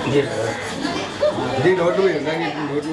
ఇది నోట్లు ఇందాక నోట్లు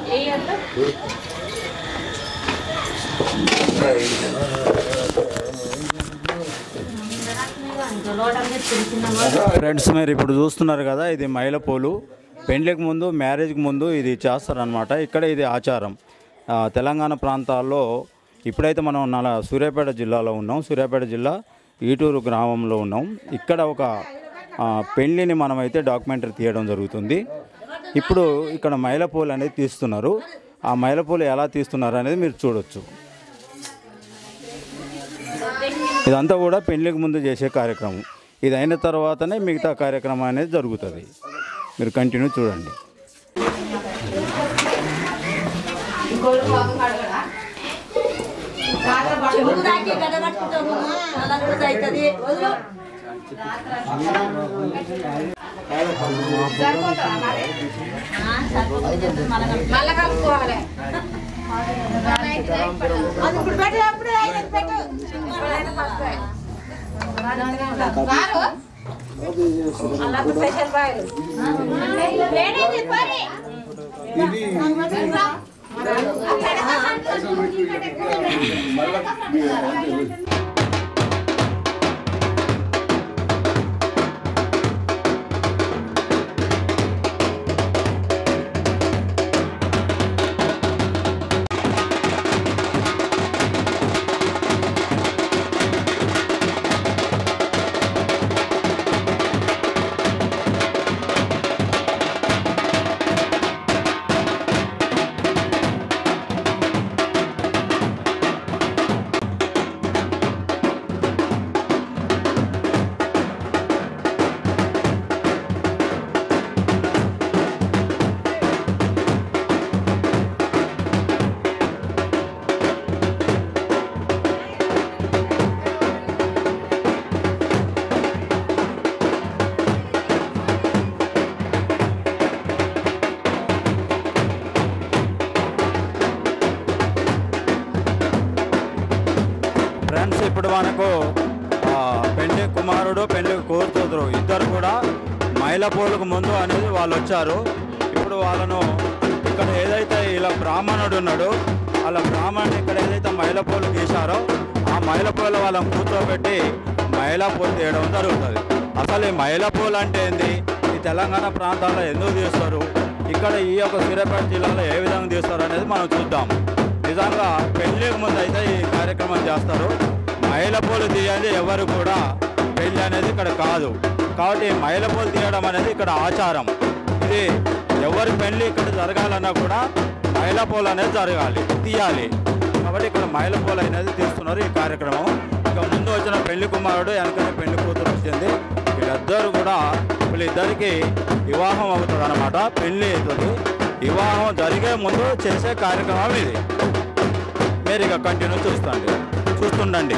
ఫ్రెండ్స్ మీరు ఇప్పుడు చూస్తున్నారు కదా ఇది మైలపూలు పెండ్లికి ముందు మ్యారేజ్కి ముందు ఇది చేస్తారనమాట ఇక్కడ ఇది ఆచారం ఆ, తెలంగాణ ప్రాంతాల్లో ఇప్పుడైతే మనం నల సూర్యాపేట జిల్లాలో ఉన్నాం సూర్యాపేట జిల్లా ఈటూరు గ్రామంలో ఉన్నాం ఇక్కడ ఒక ఆ, పెళ్లిని మనమైతే డాక్యుమెంటరీ తీయడం జరుగుతుంది ఇప్పుడు ఇక్కడ మైలపూలు అనేది తీస్తున్నారు ఆ మైలపూలు ఎలా తీస్తున్నారు అనేది మీరు చూడొచ్చు ఇదంతా కూడా పెళ్లికి ముందు చేసే కార్యక్రమం ఇది అయిన తర్వాతనే మిగతా కార్యక్రమం అనేది జరుగుతుంది మీరు కంటిన్యూ చూడండి మళ్ళా కలుపుకోవాలి రారు అలాగే స్పెషల్ బాయలు ఫ్రెండ్స్ ఇప్పుడు మనకు ఆ, పెళ్లి కుమారుడు పెళ్లి కూతురు ఇద్దరు కూడా మైలపూలకు ముందు అనేది వాళ్ళు వచ్చారు ఇప్పుడు వాళ్ళను ఇక్కడ ఏదైతే ఇలా బ్రాహ్మణుడు ఉన్నాడు వాళ్ళ బ్రాహ్మణుడు ఇక్కడ ఏదైతే మైలపూలు గీశారో ఆ మైలపూలు వాళ్ళని కూర్చోబెట్టి మైలపూలు తీయడం జరుగుతుంది అసలు ఈ మైలపూలు అంటే ఏంది ఈ తెలంగాణ ప్రాంతాల్లో ఎందుకు తీస్తారు ఇక్కడ ఈ యొక్క సూర్యాపేట జిల్లాలో ఏ విధంగా తీస్తారు అనేది మనం చూద్దాం నిజంగా పెళ్లికి ముందు అయితే ఈ కార్యక్రమం చేస్తారు మైల పూలు తీయండి ఎవరు కూడా పెళ్లి అనేది ఇక్కడ కాదు కాబట్టి మైల పూలు తీయడం అనేది ఇక్కడ ఆచారం ఇది ఎవరి పెళ్లి ఇక్కడ జరగాలన్నా కూడా మైల పూలు అనేది జరగాలి తీయాలి కాబట్టి ఇక్కడ మైల పూలు అనేది తీస్తున్నారు ఈ కార్యక్రమం ఇక ముందు వచ్చిన పెళ్లి కుమారుడు వెనకనే పెళ్లి కూతురు వచ్చింది వీళ్ళిద్దరు కూడా వీళ్ళిద్దరికి వివాహం అవుతుంది అనమాట పెళ్లి అవుతుంది వివాహం జరిగే ముందు చేసే కార్యక్రమం ఇది మీరు ఇక కంటిన్యూ చూస్తాండి చూస్తుండండి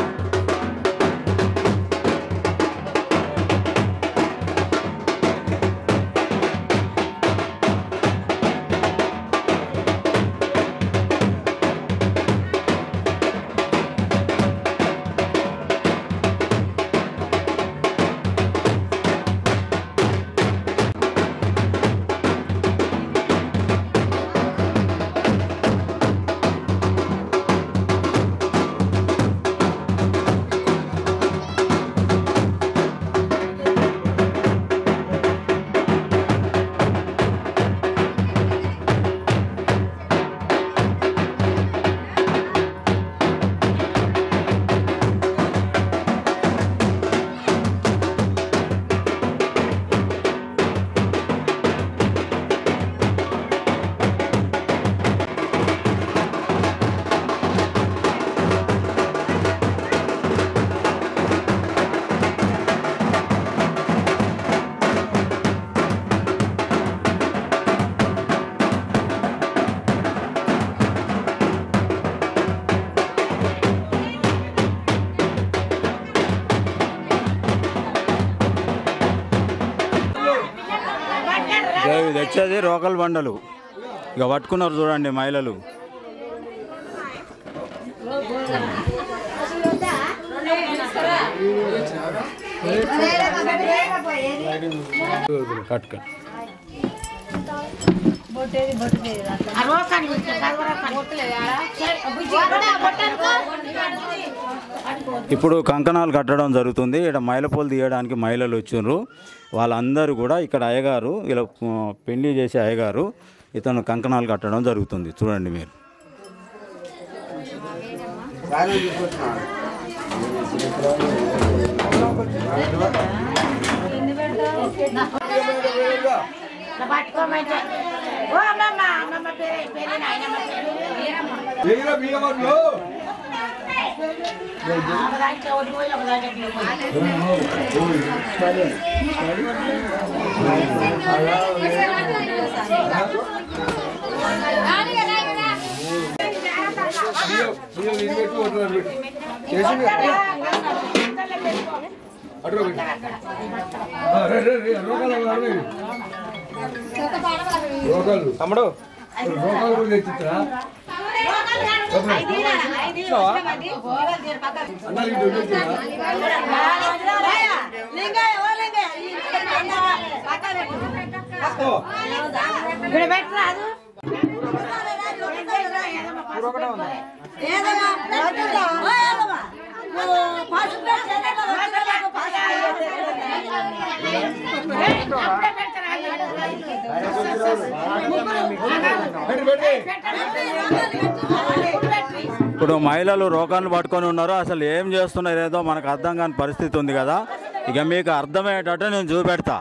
ఇవి తెచ్చేది రోకల్ బండలు ఇక పట్టుకున్నారు చూడండి మహిళలు కట్ కట్ ఇప్పుడు కంకణాలు కట్టడం జరుగుతుంది ఇక్కడ మైలపోలు తీయడానికి మహిళలు వచ్చిండ్రు వాళ్ళందరూ కూడా ఇక్కడ అయ్యగారు ఇలా ఆ, పెళ్లి చేసే అయ్యగారు ఇతను కంకణాలు కట్టడం జరుగుతుంది చూడండి మీరు ఏరా బియ్యమట్లు బియ్యం బియ్యం ఇది పెట్టు అటు అటు పెట్టు చేసి అటు పెట్టు ఆ, రే రే రే రోగాలు వాడు రోగాలు తమ్ముడు రోగాలు కూడా తెచ్చిరా అన్న ఇటు తెచ్చిరా పెట్టు పెట్టి ఇప్పుడు మహిళలు రోగాన్ని పట్టుకొని ఉన్నారు అసలు ఏం చేస్తున్నారు ఏదో మనకు అర్థం కాని పరిస్థితి ఉంది కదా ఇక మీకు అర్థమయ్యేటట్టు నేను చూపెడతా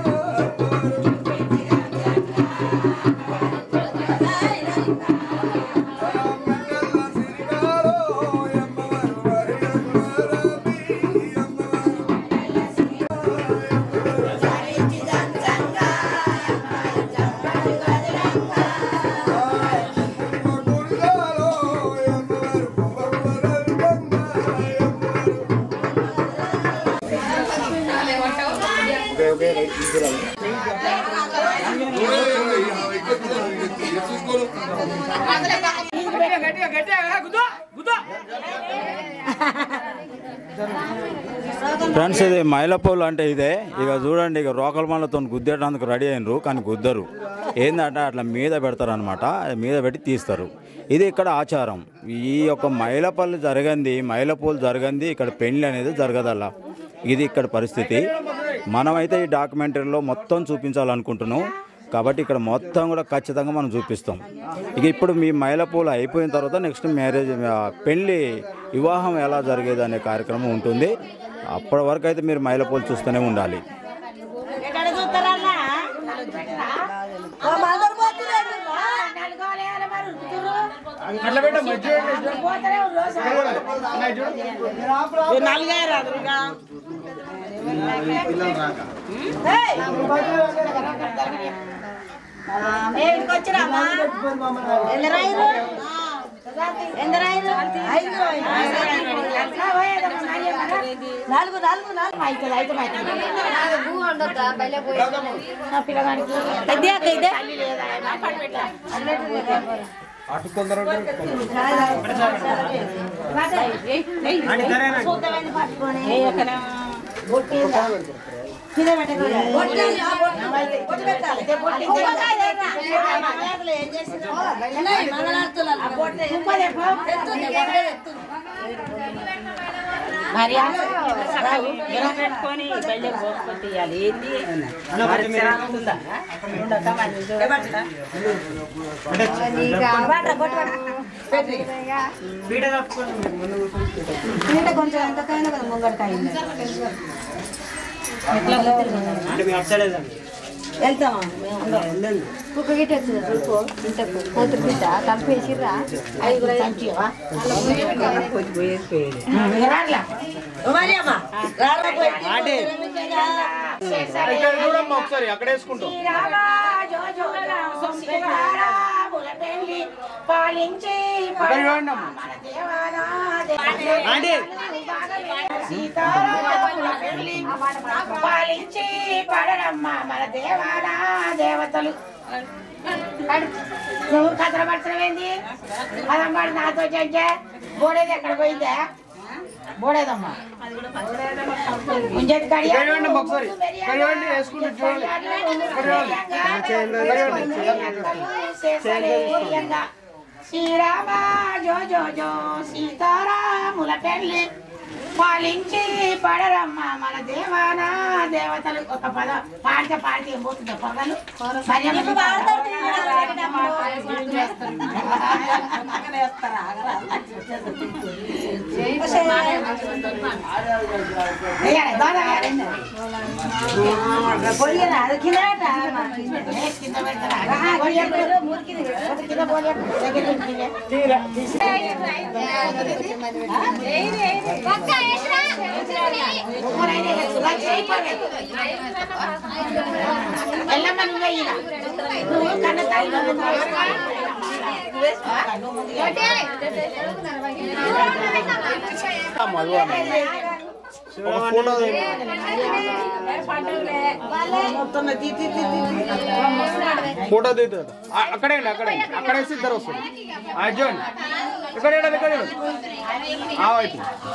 ఆ గట్టిగా గట్టిగా గట్టిగా గుద్దు గుద్దు ఫ్రెండ్స్ ఇది మైలపూలు అంటే ఇదే ఇక చూడండి ఇక రోకల మనలతో గుద్దేయడానికి రెడీ అయినరు కానీ గుద్దరు ఏంటంటే అట్లా మీద పెడతారు అనమాట మీద పెట్టి తీస్తారు ఇది ఇక్కడ ఆచారం ఈ యొక్క మైలపల్లి జరగంది మైలపూలు జరగంది ఇక్కడ పెళ్లి అనేది జరగదల్లా ఇది ఇక్కడ పరిస్థితి మనమైతే ఈ డాక్యుమెంటరీలో మొత్తం చూపించాలనుకుంటున్నాం కాబట్టి ఇక్కడ మొత్తం కూడా ఖచ్చితంగా మనం చూపిస్తాం ఇక ఇప్పుడు మీ మైలపూలు అయిపోయిన తర్వాత నెక్స్ట్ మ్యారేజ్ ఆ, పెళ్లి వివాహం ఎలా జరిగేది అనే కార్యక్రమం ఉంటుంది అప్పటి వరకు అయితే మీరు మైలపూలు చూస్తూనే ఉండాలి అట్లా పెట్ట మధ్య నాలుగు నాలుగు నాలుగు అయితే అయితే పిల్లగానికి ఇదే అక్క ఇదే పెట్టుకొని బయట పోసుకొట్టియాలి ఏంటి మరి చిరాకుతుందా? ఉండక మరి చూడకుండా. కొంచెం ఎంతకైనా కదా ముంగడికాయ వెళ్తామా కుక్క గిట్ట వచ్చింది చూపు ఇంతకు కూతురు బిడ్డ కలిపేసిర్రా ఐదుగురు ఇక్కడ చూడమ్మా ఒకసారి అక్కడ వేసుకుంటాం అక్కడ చూడండి అమ్మా పాలించి పడరమ్మ మన దేవానా దేవతలు నువ్వు కథలు పడుతున్నావేంది అదమ్మాడు నాతో చెంచే బోడేది ఎక్కడ పోయిందే బోడేదమ్మా ముంజేది కడియా ఇక్కడ చూడండి అమ్మా ఒకసారి ఇక్కడ చూడండి వేసుకుంటూ చూడండి ఇక్కడ చూడండి శ్రీరామ జో జో జో సీతారాముల పెళ్లి పాలించి పడరమ్మ మన దేవానా దేవతలు ఒక పద పాడితే పాడితే ఏం పోతుందో పదాలు కింద ఎల్లమ్మ నువ్వే ఇలా నువ్వు కన్న తల్లి ఒక ఫోటో ఫోటో దిగుతుంది అక్కడే అండి అక్కడే అక్కడ వేసి ఇద్దరు వస్తారు అది చూడండి ఇక్కడ చూడండి, ఇక్కడ చూడండి. ఆ వైపు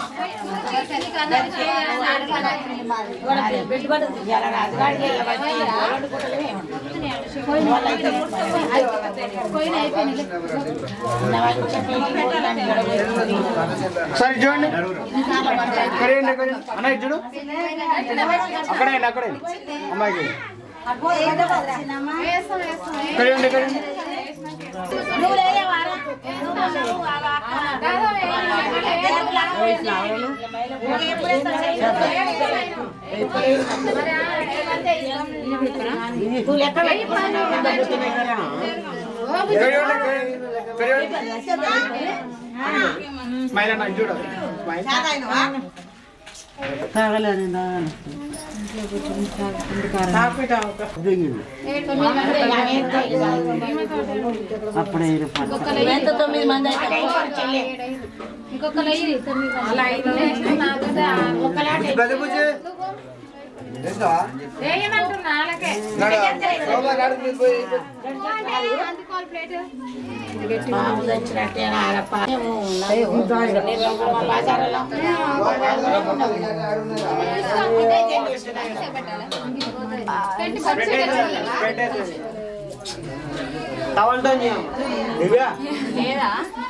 ఒకసారి చూడండి ఇక్కడ చూడండి, ఇక్కడ చూడండి. అన్న ఇది చూడు అక్కడే అండి అక్కడే అమ్మాయికి ఇక్కడ చూడండి ఇక్కడ చూడండి ఇక్కడ చూడండి ఇక్కడ చూడండి. ఇక్కడ చూడండి స్మైల్ అన్న ఇది చూడు స్మైల్ తొమ్మిది మంది గది పూజ వేయమంటున్నా వాళ్ళకే పాము తెచ్చినట్టే ఆడ పాము బజారులో లేదా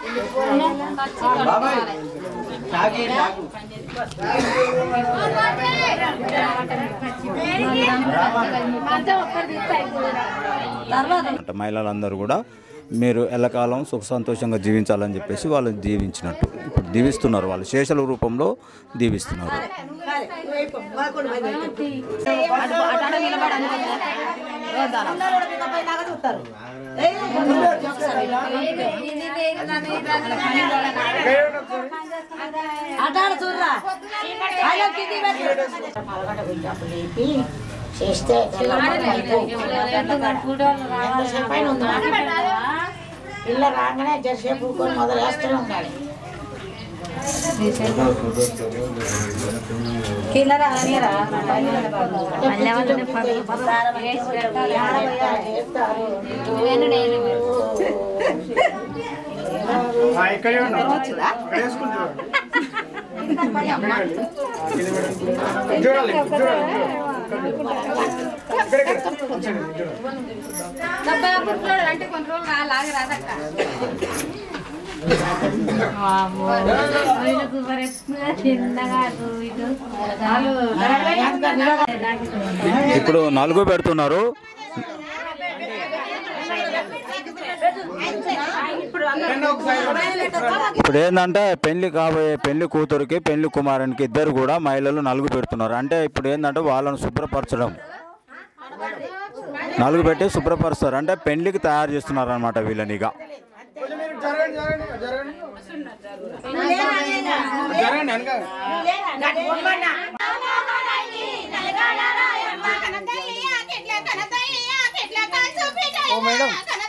అంటే మహిళలందరూ కూడా మీరు ఎల్లకాలం సుఖ సంతోషంగా జీవించాలని చెప్పేసి వాళ్ళు దీవించినట్టు ఇప్పుడు దీవిస్తున్నారు వాళ్ళు శేషల రూపంలో దీవిస్తున్నారు అలవాటు పెట్టినప్పుడు లేపి చేస్తే ఎంతసేపు అయినా ఉంది పిల్ల రాగానే జరసేపు ఊరుకొని మొదలు వేస్తూనే ఉండాలి చేస్తారు. ఇక్కడే ఉన్నా ఇక్కడ వేసుకుంటారు చూడాలి చూడాలి ఇక్కడ ఇక్కడ చూడాలి అంటే కొన్ని రోజులు లాగా రాదక్క చిన్నగా అటు ఇటు ఇప్పుడు నలుగు పెడుతున్నారు రెండు ఒకసారి ఇప్పుడు ఏంటంటే పెళ్లి కాబోయే పెళ్లి కూతురికి పెళ్లి కుమారునికి ఇద్దరు కూడా మహిళలు నలుగు పెడుతున్నారు అంటే ఇప్పుడు ఏంటంటే వాళ్ళను శుభ్రపరచడం నలుగు పెట్టి శుభ్రపరుస్తారు అంటే పెళ్లికి తయారు చేస్తున్నారు అనమాట వీళ్ళని ఇక కొంచెం మీరు జరగండి జరగండి జరగండి జరగండి అనగా ఓ మేడం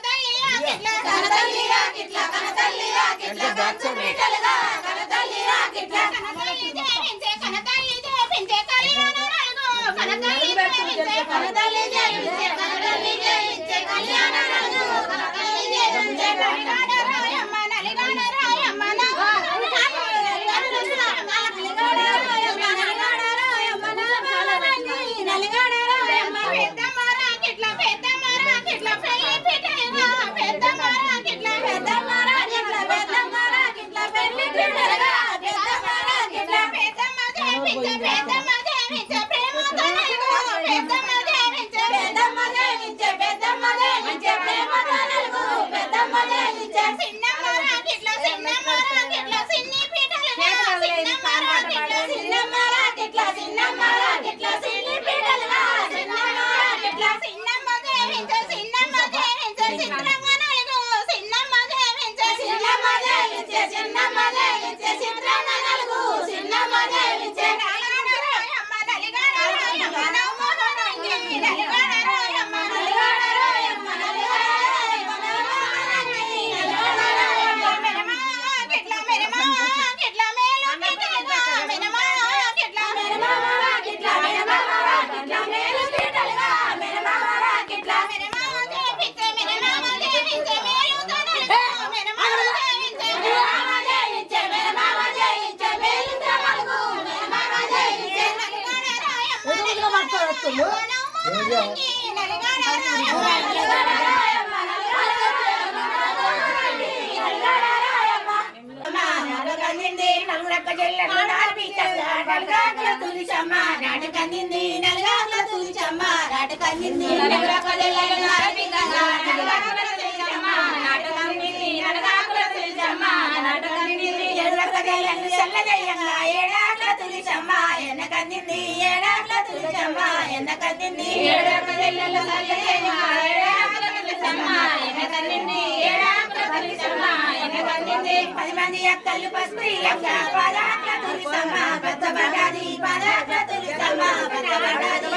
పది మంది అక్కలు పసుపు పదాట్ల తులిసమ్మ పెద్ద బగాది పదాట్ల తులిసమ్మ పెద్ద బగాది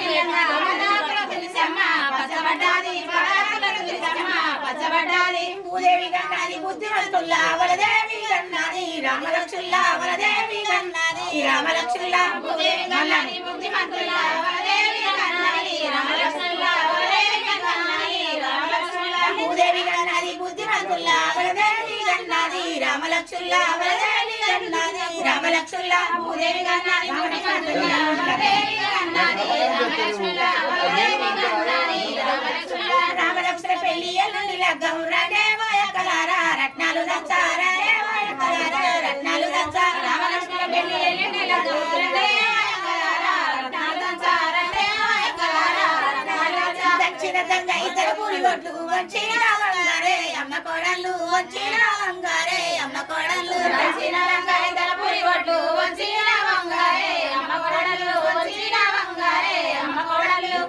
పచ్చబడ్డాది పచ్చబడ్డాది భూదేవి గన్నాది బుద్ధిమంతుల్లా వలదేవి గన్నాది రామలక్ష్ముల్లా వలదేవి గన్నాది రామలక్ష్ముల్లా భూదేవి గన్నాది బుద్ధిమంతుల్లా వలదేవి గన్నాది రామలక్ష్ముల్లా వలదేవి గన్నాది రామలక్ష్ముల్లా భూదేవి గన్నాది బుద్ధిమంతుల్లా వలదేవి గన్నాది రామలక్ష్ముల్లా వలదేవి గన్నాది రామలక్ష్ముల్లా భూదేవి గన్నాది బుద్ధిమంతుల్లా వలదేవి గన్నాది రామలక్ష్ముల్లా వలదేవి గన్నాది రామలక్ష్ముల్లా రామలక్ష్మణ పెళ్లి ఎల్లుండి లగ్గం రండేవాయ కలారా రత్నాలు దంచారా రేవాయ కలారా రత్నాలు దంచారా రామలక్ష్మణ పెళ్లి ఎల్లుండి లగ్గం రండేవాయ కలారా రత్నాలు దంచారా రేవాయ కలారా రత్నాలు దంచారా దక్షిణ తంగ ఇతర పూరి గొడ్లు వచ్చిన వంగారే అమ్మ కోడళ్ళు వచ్చిన వంగారే అమ్మ కోడళ్ళు దక్షిణ రంగ ఇతర పూరి గొడ్లు వచ్చిన వంగారే అమ్మ కోడళ్ళు వచ్చిన వంగారే అమ్మ కోడళ్ళు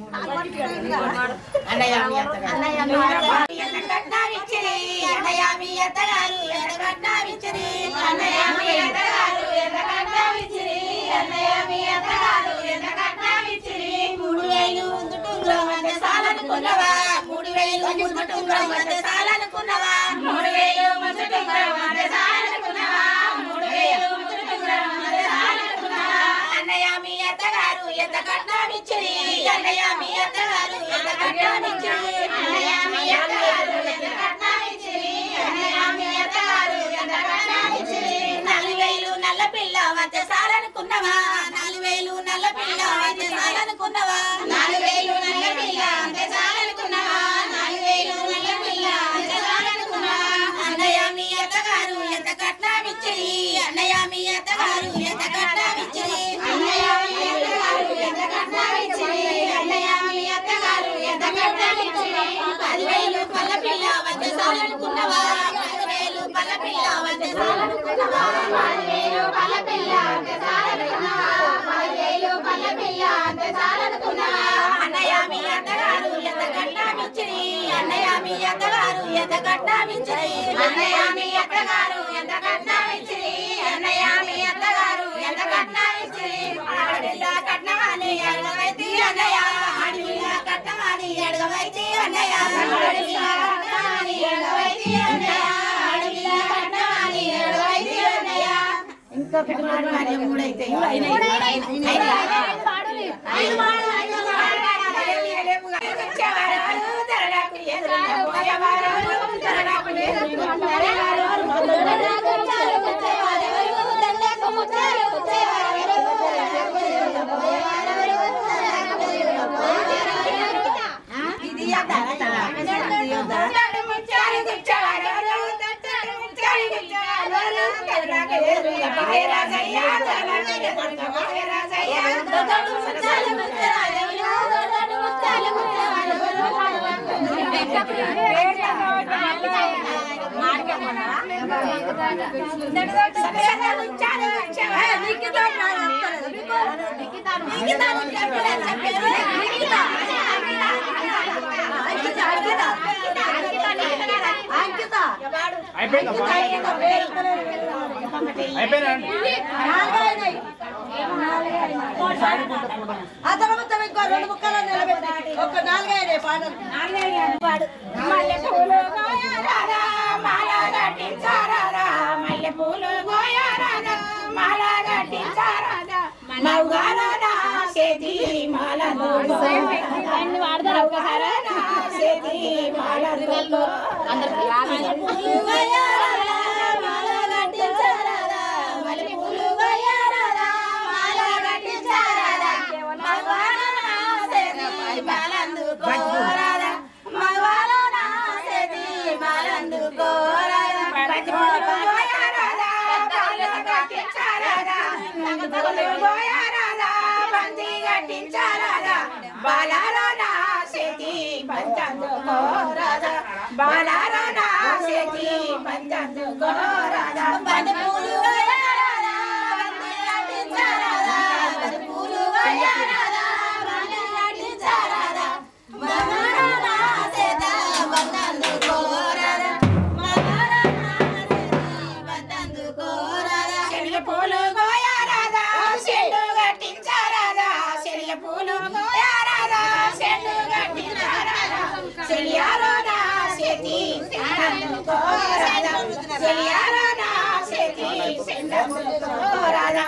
అన్నయ్య మీ అత్తగారు ఎంత కట్నాలిచ్చిరి అన్నయ్య మీ అత్తగారు ఎంత కట్నాలిచ్చిరి అన్నయ్య మీ అత్తగారు ఎంత కట్నాలిచ్చిరి అన్నయ్య మీ అత్తగారు ఎంత కట్నాలిచ్చిరి మూడు వేలు ముందుటుంగ్రం అంటే సాలనుకున్నవా మూడు వేలు ముందుటుంగ్రం అంటే సాలనుకున్నవా మూడు వేలు ముందుటుంగ్రం అంటే సాలనుకున్నవా మూడు వేలు ముందుటుంగ్రం అంటే సాలనుకున్నవా అన్నయ్య మీ అత్తగారు ఎంత కట్నాలిచ్చిరి అన్నయ్య మీ అత్తగారు ఎంత కట్నాలిచ్చిరి అన్నయ్య మీ అత్తగారు ఎంత కట్నాలిచ్చిరి అన్నయ్య మీ అత్తగారు ఎంత కట్నాలిచ్చిరి నాలుగు వేలు నల్ల పిల్ల మధ్య సాలనుకున్నవా నాలుగు వేలు నల్ల పిల్ల మధ్య సాలనుకున్నవా నాలుగు వేలు నల్ల పిల్ల అంతే సాలనుకున్నవా నాలుగు వేలు నల్ల పిల్ల అంతే సాలనుకున్నవా అన్నయ్య మీ అత్తగారు ఎంత కట్నాలిచ్చిరి అన్నయ్య మీ అత్తగారు ఎంత కట్నాలిచ్చిరి అన్నయ్య మీ అత్తగారు ఎంత కట్నాలిచ్చిరి అన్నయ్య మీ అత్తగారు ఎంత కట్నాలిచ్చిరి పదివేలు పల్ల పిల్ల మధ్య సాలనుకున్నవా పదివేలు పల్ల పిల్ల మధ్య సాలనుకున్నవా పదివేలు పల్ల పిల్ల అంతే సాలనుకున్నవా పదివేలు పల్ల పిల్ల అంతే సాలనుకున్నవా అన్నయ్య మీ అత్తగారు ఎంత కట్నామిచ్చిరి అన్నయ్య మీ అత్తగారు ఎంత కట్నామిచ్చిరి అన్నయ్య మీ అత్తగారు ఎంత కట్నామిచ్చిరి అన్నయ్య మీ అత్తగారు ఎంత కట్నామిచ్చిరి ఆడపిల్ల కట్నమని అడగవైతి అన్నయ్య ఆడపిల్ల కట్నమని అడగవైతి అన్నయ్య ఆడపిల్ల కట్నమని అడగవైతి అన్నయ్య ఆడపిల్ల కట్నమని అడగవైతి అన్నయ్య ఇంకా పిల్లలు మరి మూడైతే అయిపోయిందా అయిపోయినా ఆ తర్వాత ఇంకో రెండు ముక్కలు నిలబెట్టి ఒక నాలుగైదు పాటలు మల్లె పూలు గోయారారా మాల గట్టించారారా మల్లె పూలు గోయారారా మాల గట్టించారారా మౌగారారా చేతి మాలను వాడతారు ఒకసారి చేతి మాలను మల్లె పూలు గోయారారా మాల గట్టించారారా మల్లె పూలు గోయారారా మాల గట్టించారారా మౌగారారా చేతి మాలందు కోరారా మగవాళ్ళనా చేతి మాలందు కోరారా పచ్చి పూలు గోయారారా పాలు కట్టించారారా పూలు గోయారారా బంతి కట్టించారారా బాలారానా చేతి పంచందు కోరారా బాలారానా చేతి పంచందు కోరారా బంతి పూలు గోయారారా బంతి కట్టించారారా బంతి పూలు గోయారారా బంతి కట్టించారారా మగరానా చేత బంధందు కోరారా మగరానా చేతి బంధందు కోరారా చెడిగ పూలు గోయారాదా చెడు గట్టించారాదా చెడిగ పూలు గోయారాదా చెడు గట్టించారాదా చెడియారోదా చేతి సెండందుకో రాజా చెలియారా నా చేతి సెండందుకో రాజా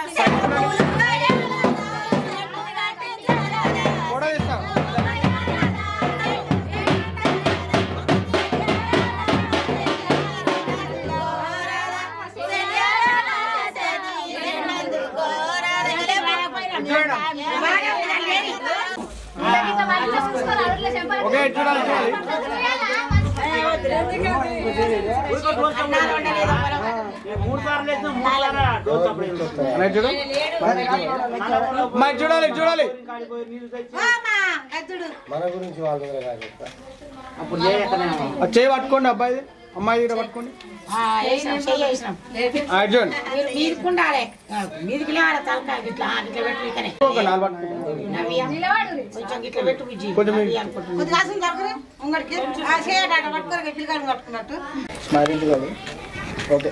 ఫోటో తీస్తాం ఓకే ఇటు చూడాలి చూడాలి అన్నయ్య చూడు అమ్మాయి చూడాలి ఇటు చూడాలి ఆ చేయి పట్టుకోండి అబ్బాయి అమ్మాయి ఇక్కడ పట్టుకోండి ఆ, వేసినాం, చెయ్యి వేసినాం. ఆ, ఇటు చూడండి మీరు మీదికి ఉండాలి ఆ, మీదికి లేవాలి తలకాయ ఇట్లా ఆ, ఇట్లా పెట్టు ఇకనే ఒక నాలుగు పట్టుకోండి నవ్వి కొంచెం ఇట్లా పెట్టు విజయ్ కొంచెం నవ్వి అనుకుంటున్నాను స్మైలింగ్ కాదు ఓకే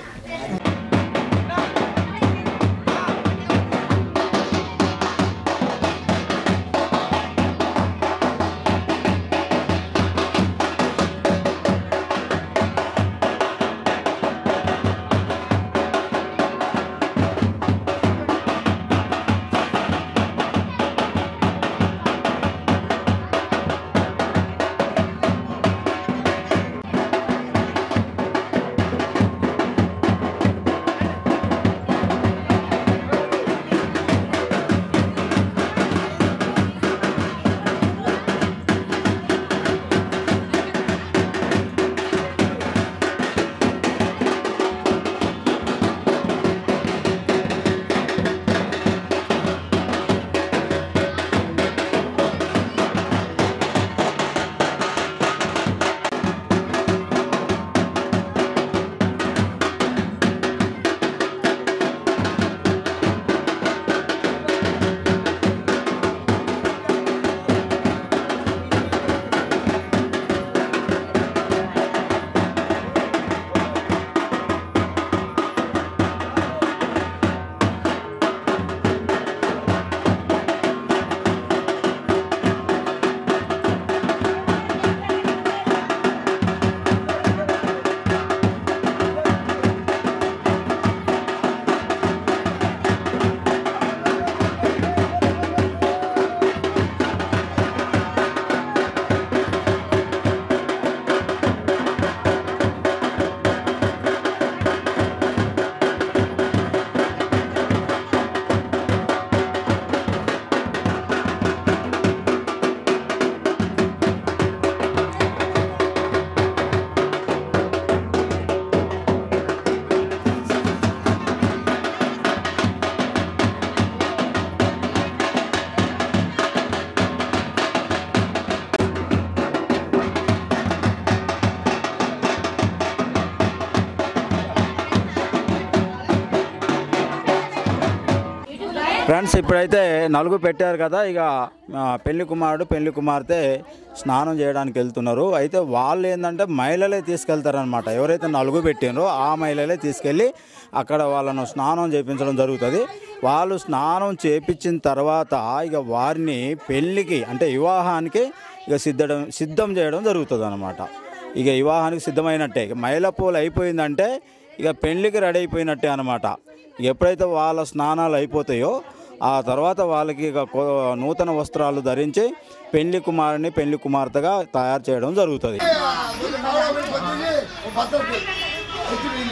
ఫ్రెండ్స్ ఇప్పుడైతే నలుగు పెట్టారు కదా ఇక ఆ, పెళ్లి కుమారుడు పెళ్లి కుమార్తె స్నానం చేయడానికి వెళ్తున్నారు అయితే వాళ్ళు ఏంటంటే మహిళలే తీసుకెళ్తారనమాట ఎవరైతే నలుగు పెట్టినరో ఆ మహిళలే తీసుకెళ్ళి అక్కడ వాళ్ళను స్నానం చేయించడం జరుగుతుంది వాళ్ళు స్నానం చేపించిన తర్వాత ఇక వారిని పెళ్ళికి అంటే వివాహానికి ఇక సిద్ధడం సిద్ధం చేయడం జరుగుతుంది అనమాట ఇక వివాహానికి సిద్ధమైనట్టే ఇక మహిళ పూలు అయిపోయిందంటే ఇక పెళ్ళికి రెడీ అయిపోయినట్టే అనమాట ఎప్పుడైతే వాళ్ళ స్నానాలు అయిపోతాయో ఆ తర్వాత వాళ్ళకి ఇక కొ- నూతన వస్త్రాలు ధరించి పెళ్లి కుమారుని పెళ్లి కుమార్తెగా తయారు చేయడం జరుగుతుంది పద్ధతి